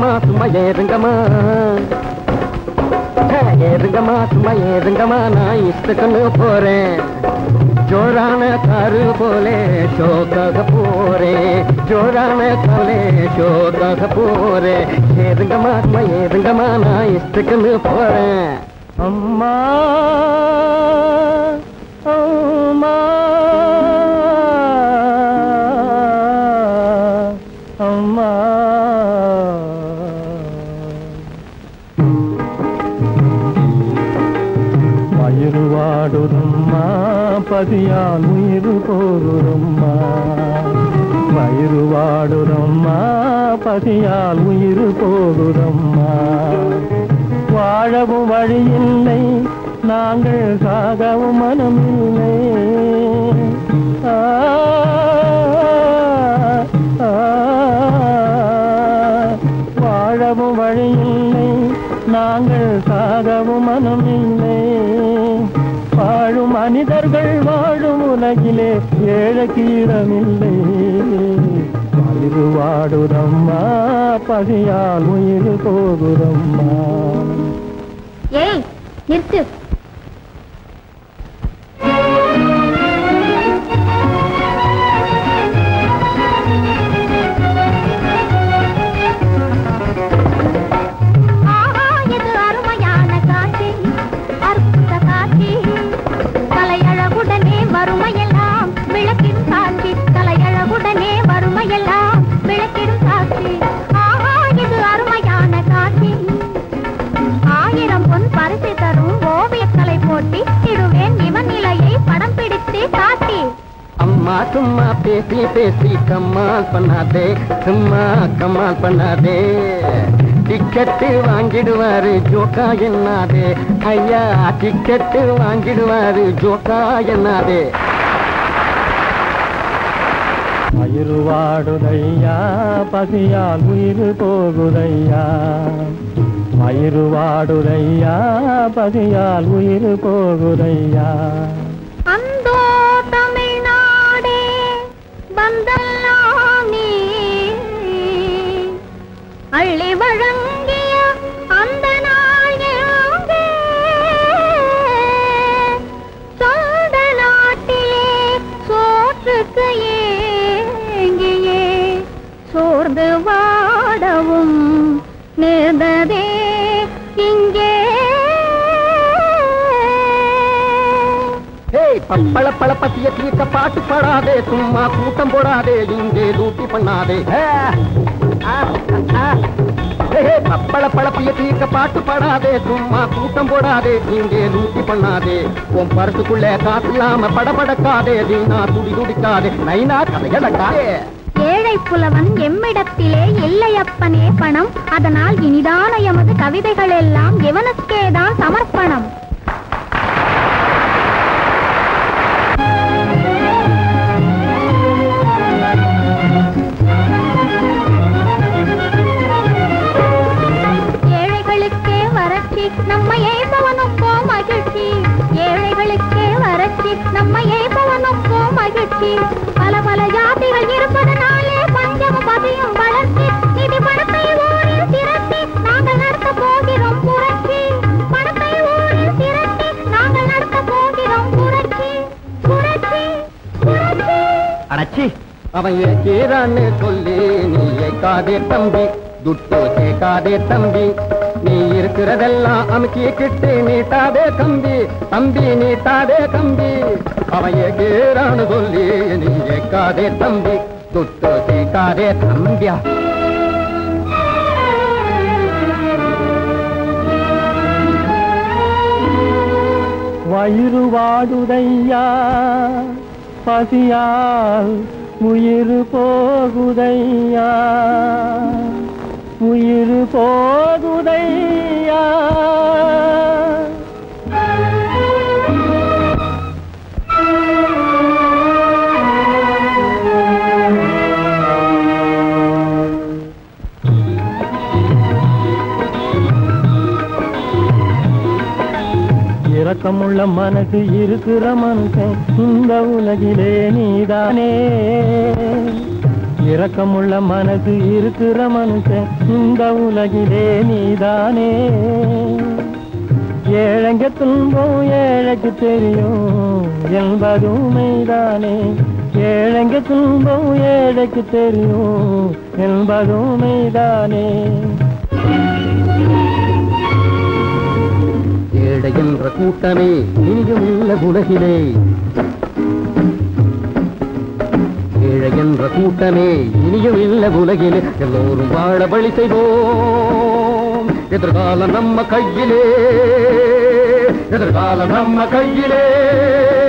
ஏறுங்கம்மா சும்மா ஏறுங்கம்மா ஹே, ஏறுங்கம்மா சும்மா ஏறுங்கம்மா நான் இஷ்டத்துன்னு போறேன் ஜோரான காரு போலே ஷோக்காக போறேன் ஜோரான காலே ஷோக்காக போறேன் ஏறுங்கம்மா சும்மா ஏறுங்கம்மா நான் இஷ்டத்துன்னு போறேன் அம்மா அம்மா அம்மா வயிறுவாடுதம்மா பதியால் உயிர் போருதம்மா வயிறுவாடுதம்மா பதியால் உயிர் போகுதம்மா வாழவும் வழியில்லை நாங்கள் சாகவும் மனமில்லை ஆ, ஆ, வாழவும் வழியில்லை நாங்கள் சாகவும் மனமில்லை வாழும் மனிதர்கள் வாழும் உலகிலே ஏழக்கீரமில்லை வயிறு வாடுதம்மா பகையால் உயிர் போகுதம்மா ஏய் நிறுத்து ஆஹா, இது அருமையான காட்சி, அற்புத காட்சி. கலையழகுடனே வறுமையெல்லாம் விளக்கிடும் சாட்சி கலையழகுடனே வறுமையெல்லாம் விளக்கிடும் சாட்சி ஆஹா இது அருமையான காட்சி ஆயிரம் பொன் பரிசு தரும் ஓவியக்கலை போட்டி இடுவேன் இவன் நிலையை படம் பிடித்து காட்டி அம்மா சும்மா பேசி பேசி கம்மால் பண்ணாதே சும்மா கம்மால் பண்ணாதே டிக்கெட்டு வாங்கிடுவாரு ஜோக்கா என்னாதே ஐயா டிக்கெட்டு வாங்கிடுவாரு ஜோக்கா என்னாதே வயிறு வாடுதையா பசியால் உயிர் போகுதையா வயிறு வாடுதையா பசியால் உயிர் போகுதையா அந்தோ தமிழ்நாடே வந்தெல்லாம் நீ அள்ளி வழங்கிய அந்த நாள் எங்கே சொந்த நாட்டிலே சோற்றுக்கு ஏங்கியே சோர்ந்து வாடவும் நேர்ந்ததே இங்கே ஏய் பப்பள பழ பத்திய தீர்க்க பாட்டு பாடாதே சும்மா கூட்டம் போடாதே இங்கே லூட்டி பண்ணாதே ஆ, ஆ, ஆ. ஏய், ஏய், பப்பள பழப்பிய தீர்க்க பாட்டு பாடாதே சும்மா கூட்டம் போடாதே இங்கே லூட்டி பண்ணாதே உன் பரசுக்குள்ள காசு இல்லாம படபடக்காதே வீணா துடி துடிக்காதே நைனா கதையடக்காதே ஏழை புலவன் எம்மிடத்திலே இல்லையப்பனே பணம் அதனால் இனிதான எமது கவிதைகள் எல்லாம் எவனுக்கேதான் சமர்ப்பணம் ஏழைகளுக்கே வறட்சி நம்ம ஏய்பவனுக்கோ மகிழ்ச்சி ஏழைகளுக்கே வறட்சி நம்ம ஏய்பவனுக்கோ மகிழ்ச்சி பல பல ஜாதிகள் இருப்பதனாலே பஞ்சம் பதியும் வளர்ச்சி நிதி பணத்தை ஊரில் திரட்டி நாங்கள் நடத்த போகிறோம் புரட்சி பணத்தை ஊரில் திரட்டி நாங்கள் நடத்த போகிறோம் புரட்சி புரட்சி புரட்சி அடச்சி அவன் ஏறான்னு சொல்லி நீ ஏக்காதே தம்பி துட்டு கேட்காதே தம்பி நீ இருக்கிறதெல்லாம் அமுக்கிக்கிட்டு நீட்டாதே கம்பி தம்பி நீட்டாதே கம்பி அவன் ஏறான்னு சொல்லி நீ ஏக்காதே தம்பி துட்டு கேட்காதே தம்பியா வயிறு வாடுதையா பசியால் உயிர் போகுதையா உயிர் போகுதையா இரக்கமுள்ள மனசு இருக்கிற மனுஷன் இந்த உலகிலே நீதானே இரக்கமுள்ள மனசு இருக்கிற மனுஷன் இந்த உலகிலே நீதானே ஏழைங்க துன்பம் ஏழைக்கு தெரியும் என்பதும் மெய்தானே ஏழைங்க துன்பம் ஏழைக்கு தெரியும் என்பதும் மெய்தானே ஏழை என்ற கூட்டமே இனியும் இல்ல உலகிலே ஏழை என்ற கூட்டமே இனியும் இல்ல உலகிலே எல்லோரும் வாழ வழி செய்வோம் எதிர்காலம் நம்ம கையிலே எதிர்காலம் நம்ம கையிலே